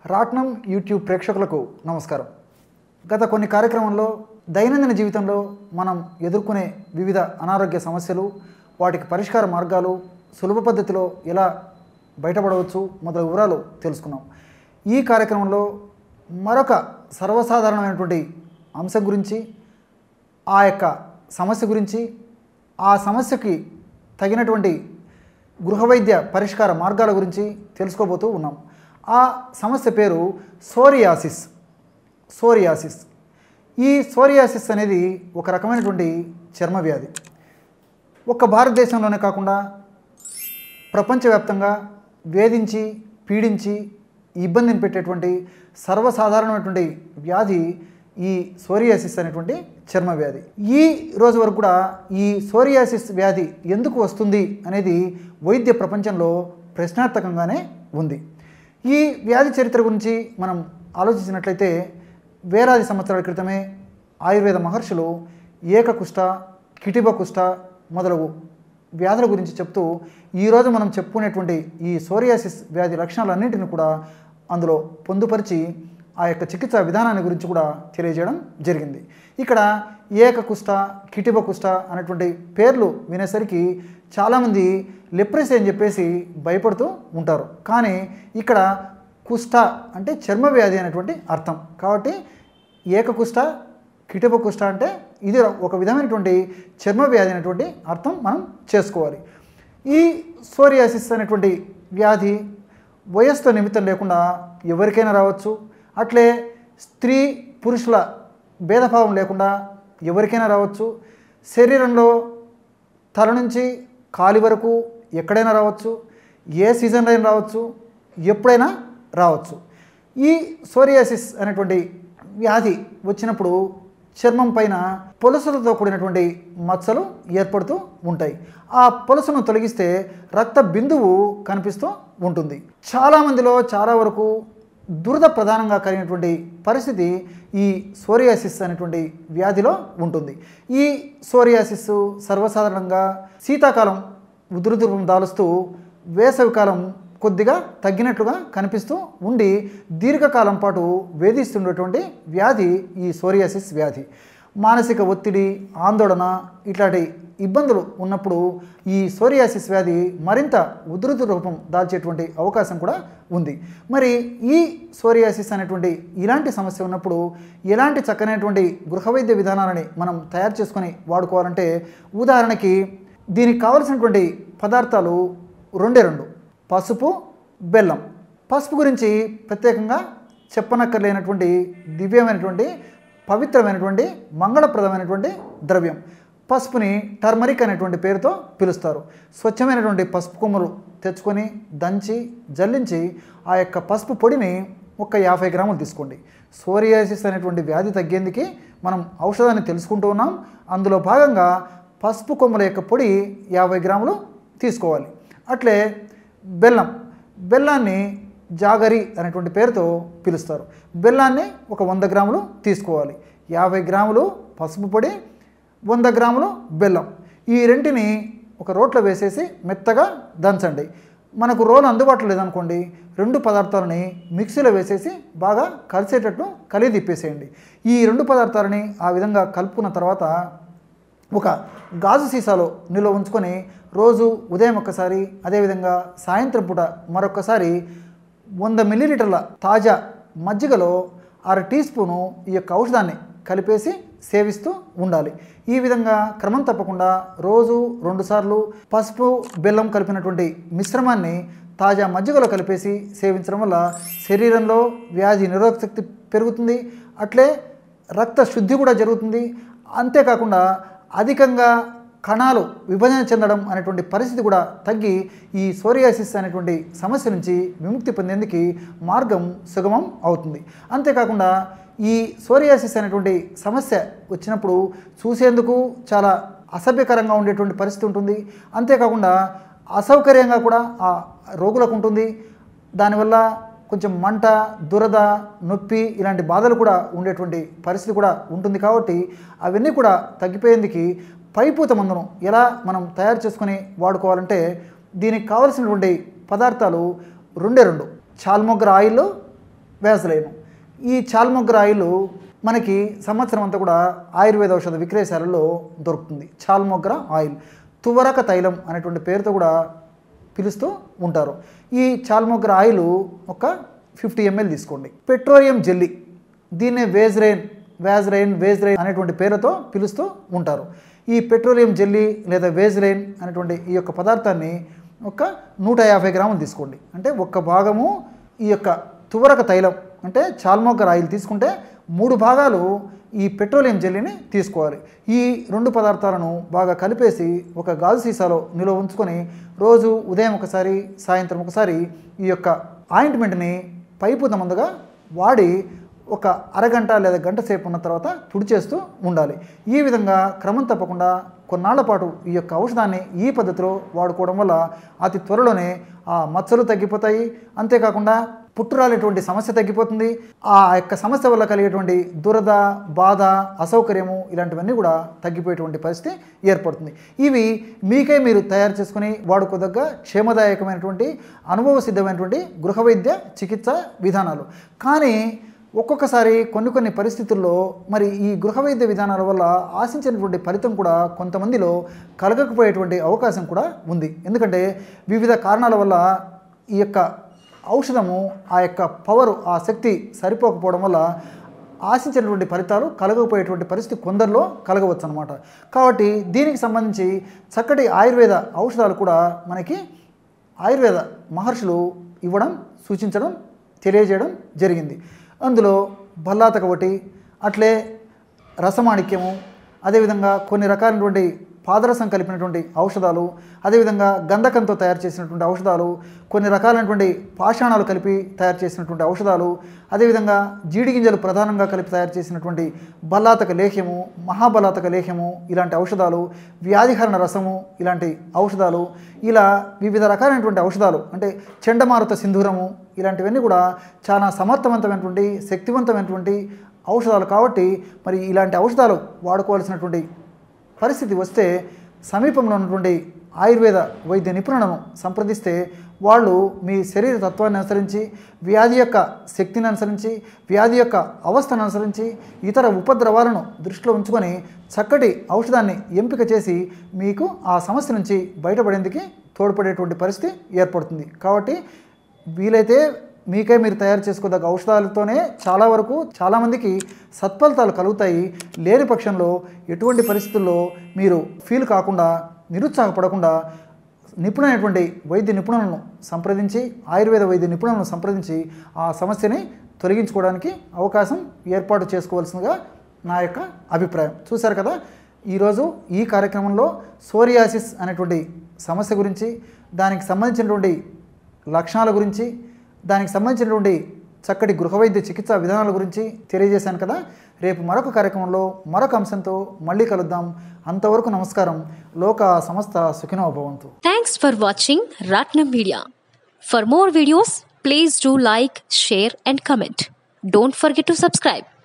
రాట్నం యూట్యూబ్ ప్రేక్షకులకు నమస్కారం గత కొన్ని కార్యక్రమంలో దైనందిన జీవితంలో మనం ఎదుర్కొనే వివిధ అనారోగ్య సమస్యలు వాటికి పరిష్కార మార్గాలు సులభ పద్ధతిలో ఎలా బయటపడవచ్చు మొదలగు వివరాలు తెలుసుకున్నాం ఈ కార్యక్రమంలో మరొక సర్వసాధారణమైనటువంటి అంశం గురించి ఆ యొక్క సమస్య గురించి ఆ సమస్యకి తగినటువంటి గృహవైద్య పరిష్కార మార్గాల గురించి తెలుసుకోబోతూ ఉన్నాం ఆ సమస్య పేరు సోరియాసిస్ సోరియాసిస్ ఈ సోరియాసిస్ అనేది ఒక రకమైనటువంటి చర్మ వ్యాధి ఒక్క భారతదేశంలోనే కాకుండా ప్రపంచవ్యాప్తంగా వేధించి పీడించి ఇబ్బందిని పెట్టేటువంటి సర్వసాధారణమైనటువంటి వ్యాధి ఈ సోరియాసిస్ అనేటువంటి చర్మ వ్యాధి ఈ రోజు వరకు కూడా ఈ సోరియాసిస్ వ్యాధి ఎందుకు వస్తుంది అనేది వైద్య ప్రపంచంలో ప్రశ్నార్థకంగానే ఉంది ఈ వ్యాధి చరిత్ర గురించి మనం ఆలోచించినట్లయితే వేలాది సంవత్సరాల క్రితమే ఆయుర్వేద మహర్షులు ఏకకుష్ట కిటిబ కుష్ట మొదలగు వ్యాధుల గురించి చెప్తూ ఈరోజు మనం చెప్పుకునేటువంటి ఈ సోరియాసిస్ వ్యాధి లక్షణాలన్నింటిని కూడా అందులో పొందుపరిచి ఆ యొక్క చికిత్సా విధానాన్ని గురించి కూడా తెలియజేయడం జరిగింది ఇక్కడ ఏకకుష్ట కిటిబ కుష్ట అనేటువంటి పేర్లు వినేసరికి చాలామంది లెప్రసీ అని చెప్పేసి భయపడుతూ ఉంటారు కానీ ఇక్కడ కుష్ట అంటే చర్మ వ్యాధి అనేటువంటి అర్థం కాబట్టి ఏకకుష్ట కిటిబ కుష్ట అంటే ఇది ఒక విధమైనటువంటి చర్మ వ్యాధి అనేటువంటి అర్థం మనం చేసుకోవాలి ఈ సోరియాసిస్ అనేటువంటి వ్యాధి వయస్సుతో నిమిత్తం లేకుండా ఎవరికైనా రావచ్చు అట్లే స్త్రీ పురుషుల భేదభావం లేకుండా ఎవరికైనా రావచ్చు శరీరంలో తల నుంచి కాలి వరకు ఎక్కడైనా రావచ్చు ఏ సీజన్లో అయినా రావచ్చు ఎప్పుడైనా రావచ్చు ఈ సోరియాసిస్ అనేటువంటి వ్యాధి వచ్చినప్పుడు చర్మం పైన పొలుసులతో కూడినటువంటి మచ్చలు ఏర్పడుతూ ఉంటాయి ఆ పొలుసును తొలగిస్తే రక్త బిందువు కనిపిస్తూ ఉంటుంది చాలామందిలో చాలా వరకు దురద ప్రధానంగా కలిగినటువంటి పరిస్థితి ఈ సోరియాసిస్ అనేటువంటి వ్యాధిలో ఉంటుంది ఈ సోరియాసిస్ సర్వసాధారణంగా శీతాకాలం ఉధృతరూపం దాలుస్తూ వేసవికాలం కొద్దిగా తగ్గినట్లుగా కనిపిస్తూ ఉండి దీర్ఘకాలం పాటు వేధిస్తున్నటువంటి వ్యాధి ఈ సోరియాసిస్ వ్యాధి మానసిక ఒత్తిడి ఆందోళన ఇట్లాంటి ఇబ్బందులు ఉన్నప్పుడు ఈ సోరియాసిస్ వ్యాధి మరింత ఉధృత రూపం దాల్చేటువంటి అవకాశం కూడా ఉంది మరి ఈ సోరియాసిస్ అనేటువంటి ఇలాంటి సమస్య ఉన్నప్పుడు ఎలాంటి చక్కనైనటువంటి గృహవైద్య విధానాలని మనం తయారు చేసుకొని వాడుకోవాలంటే ఉదాహరణకి దీనికి కావలసినటువంటి పదార్థాలు రెండే రెండు పసుపు బెల్లం పసుపు గురించి ప్రత్యేకంగా చెప్పనక్కర్లేనటువంటి దివ్యమైనటువంటి పవిత్రమైనటువంటి మంగళప్రదమైనటువంటి ద్రవ్యం పసుపుని టర్మరిక్ అనేటువంటి పేరుతో పిలుస్తారు స్వచ్ఛమైనటువంటి పసుపు కొమ్మలు తెచ్చుకొని దంచి జల్లించి ఆ యొక్క పసుపు పొడిని ఒక యాభై గ్రాములు తీసుకోండి సోరియాసిస్ అనేటువంటి వ్యాధి తగ్గేందుకు మనం ఔషధాన్ని తెలుసుకుంటూ ఉన్నాం అందులో భాగంగా పసుపు కొమ్మల యొక్క పొడి యాభై గ్రాములు తీసుకోవాలి అట్లే బెల్లం బెల్లాన్ని జాగరి అనేటువంటి పేరుతో పిలుస్తారు బెల్లాన్ని ఒక వంద గ్రాములు తీసుకోవాలి యాభై గ్రాములు పసుపు పొడి వంద గ్రాములు బెల్లం ఈ రెంటిని ఒక రోట్లో వేసేసి మెత్తగా దంచండి మనకు రోలు అందుబాటులో లేదనుకోండి రెండు పదార్థాలని మిక్సీలో వేసేసి బాగా కలిసేటట్టు కలిగి తిప్పేసేయండి ఈ రెండు పదార్థాలని ఆ విధంగా కలుపుకున్న తర్వాత ఒక గాజు సీసాలో నిల్వ ఉంచుకొని రోజు ఉదయం ఒక్కసారి అదేవిధంగా సాయంత్రం పూట మరొకసారి వంద మిల్లీలీటర్ల తాజా మజ్జిగలో అర టీ స్పూను ఈ యొక్క ఔషధాన్ని కలిపేసి సేవిస్తూ ఉండాలి ఈ విధంగా క్రమం తప్పకుండా రోజు రెండుసార్లు పసుపు బెల్లం కలిపినటువంటి మిశ్రమాన్ని తాజా మజ్జిగలో కలిపేసి సేవించడం వల్ల శరీరంలో వ్యాధి నిరోధక శక్తి పెరుగుతుంది అట్లే రక్త శుద్ధి కూడా జరుగుతుంది అంతేకాకుండా అధికంగా కణాలు విభజన చెందడం అనేటువంటి పరిస్థితి కూడా తగ్గి ఈ సోరియాసిస్ అనేటువంటి సమస్య నుంచి విముక్తి పొందేందుకు మార్గం సుగమం అవుతుంది అంతేకాకుండా ఈ సోరియాసిస్ అనేటువంటి సమస్య వచ్చినప్పుడు చూసేందుకు చాలా అసభ్యకరంగా ఉండేటువంటి పరిస్థితి ఉంటుంది అంతేకాకుండా అసౌకర్యంగా కూడా ఆ రోగులకు ఉంటుంది దానివల్ల కొంచెం మంట దురద నొప్పి ఇలాంటి బాధలు కూడా ఉండేటువంటి పరిస్థితి కూడా ఉంటుంది కాబట్టి అవన్నీ కూడా తగ్గిపోయేందుకు పైపూత మందును ఎలా మనం తయారు చేసుకొని వాడుకోవాలంటే దీనికి కావలసినటువంటి పదార్థాలు రెండే రెండు చాల్మొగ్గర ఆయిల్ వ్యాసలైన్ ఈ చాల్మొగ్గర ఆయిల్ మనకి సంవత్సరం అంతా కూడా ఆయుర్వేద ఔషధ విక్రయశాలలో దొరుకుతుంది చాల్మొగ్గర ఆయిల్ తువరక తైలం అనేటువంటి పేరుతో కూడా పిలుస్తూ ఉంటారు ఈ చాల్మొగ్గర ఆయిల్ ఒక ఫిఫ్టీ ఎంఎల్ తీసుకోండి పెట్రోలియం జెల్లీ దీన్నే వేజ్రైన్ వ్యాజ్రైన్ వేజ్రైన్ అనేటువంటి పేరుతో పిలుస్తూ ఉంటారు ఈ పెట్రోలియం జెల్లీ లేదా వేజ్రైన్ అనేటువంటి ఈ యొక్క పదార్థాన్ని ఒక నూట యాభై గ్రాములు తీసుకోండి అంటే ఒక్క భాగము ఈ యొక్క తువరక తైలం అంటే చాల్మోగర్ ఆయిల్ తీసుకుంటే మూడు భాగాలు ఈ పెట్రోలియం జెల్లీని తీసుకోవాలి ఈ రెండు పదార్థాలను బాగా కలిపేసి ఒక గాజు సీసాలో నిల్వ ఉంచుకొని రోజు ఉదయం ఒకసారి సాయంత్రం ఒకసారి ఈ యొక్క ఆయింట్మెంట్ని పైపు ముందుగా వాడి ఒక అరగంట లేదా గంట సేపు ఉన్న తర్వాత తుడిచేస్తూ ఉండాలి ఈ విధంగా క్రమం తప్పకుండా కొన్నాళ్ల పాటు ఈ యొక్క ఔషధాన్ని ఈ పద్ధతిలో వాడుకోవడం వల్ల అతి త్వరలోనే ఆ మచ్చలు తగ్గిపోతాయి అంతేకాకుండా పుట్టురాలేటువంటి సమస్య తగ్గిపోతుంది ఆ యొక్క సమస్య వల్ల కలిగేటువంటి దురద బాధ అసౌకర్యము ఇలాంటివన్నీ కూడా తగ్గిపోయేటువంటి పరిస్థితి ఏర్పడుతుంది ఇవి మీకే మీరు తయారు చేసుకుని వాడుకోదగ్గ క్షేమదాయకమైనటువంటి అనుభవ సిద్ధమైనటువంటి గృహ వైద్య చికిత్స విధానాలు కానీ ఒక్కొక్కసారి కొన్ని కొన్ని పరిస్థితుల్లో మరి ఈ గృహ వైద్య విధానాల వల్ల ఆశించినటువంటి ఫలితం కూడా కొంతమందిలో కలగకపోయేటువంటి అవకాశం కూడా ఉంది ఎందుకంటే వివిధ కారణాల వల్ల ఈ యొక్క ఔషధము ఆ యొక్క పవర్ ఆ శక్తి సరిపోకపోవడం వల్ల ఆశించినటువంటి ఫలితాలు కలగకపోయేటువంటి పరిస్థితి కొందరిలో కలగవచ్చు అనమాట కాబట్టి దీనికి సంబంధించి చక్కటి ఆయుర్వేద ఔషధాలు కూడా మనకి ఆయుర్వేద మహర్షులు ఇవ్వడం సూచించడం తెలియజేయడం జరిగింది అందులో బల్లాతక ఒకటి అట్లే రసమాణిక్యము అదేవిధంగా కొన్ని రకాలైనటువంటి పాదరసం కలిపినటువంటి ఔషధాలు అదేవిధంగా గంధకంతో తయారు చేసినటువంటి ఔషధాలు కొన్ని రకాలైనటువంటి పాషాణాలు కలిపి తయారు చేసినటువంటి ఔషధాలు అదేవిధంగా జీడి గింజలు ప్రధానంగా కలిపి తయారు చేసినటువంటి బల్లాతక లేహ్యము మహాబలాతక లేహ్యము ఇలాంటి ఔషధాలు వ్యాధిహరణ రసము ఇలాంటి ఔషధాలు ఇలా వివిధ రకాలైనటువంటి ఔషధాలు అంటే చెండమారుత సింధూరము ఇలాంటివన్నీ కూడా చాలా సమర్థవంతమైనటువంటి శక్తివంతమైనటువంటి ఔషధాలు కాబట్టి మరి ఇలాంటి ఔషధాలు వాడుకోవాల్సినటువంటి పరిస్థితి వస్తే సమీపంలో ఉన్నటువంటి ఆయుర్వేద వైద్య నిపుణులను సంప్రదిస్తే వాళ్ళు మీ శరీర తత్వాన్ని అనుసరించి వ్యాధి యొక్క శక్తిని అనుసరించి వ్యాధి యొక్క అవస్థను అనుసరించి ఇతర ఉపద్రవాలను దృష్టిలో ఉంచుకొని చక్కటి ఔషధాన్ని ఎంపిక చేసి మీకు ఆ సమస్య నుంచి బయటపడేందుకు తోడ్పడేటువంటి పరిస్థితి ఏర్పడుతుంది కాబట్టి వీలైతే మీకే మీరు తయారు చేసుకోదగ్గ ఔషధాలతోనే చాలా వరకు చాలామందికి సత్ఫలితాలు కలుగుతాయి లేని పక్షంలో ఎటువంటి పరిస్థితుల్లో మీరు ఫీల్ కాకుండా నిరుత్సాహపడకుండా నిపుణులైనటువంటి వైద్య నిపుణులను సంప్రదించి ఆయుర్వేద వైద్య నిపుణులను సంప్రదించి ఆ సమస్యని తొలగించుకోవడానికి అవకాశం ఏర్పాటు చేసుకోవాల్సిందిగా నా యొక్క అభిప్రాయం చూశారు కదా ఈరోజు ఈ కార్యక్రమంలో సోరియాసిస్ అనేటువంటి సమస్య గురించి దానికి సంబంధించినటువంటి లక్షణాల గురించి దానికి సంబంధించినటువంటి చక్కటి గృహవైద్య చికిత్సా విధానాల గురించి తెలియజేశాను కదా రేపు మరొక కార్యక్రమంలో మరొక అంశంతో మళ్ళీ కలుద్దాం అంతవరకు నమస్కారం లోక సమస్త సుఖినో భవంతు Thanks for watching Ratnam Media. For more videos, please do like, share, and comment. Don't forget to subscribe.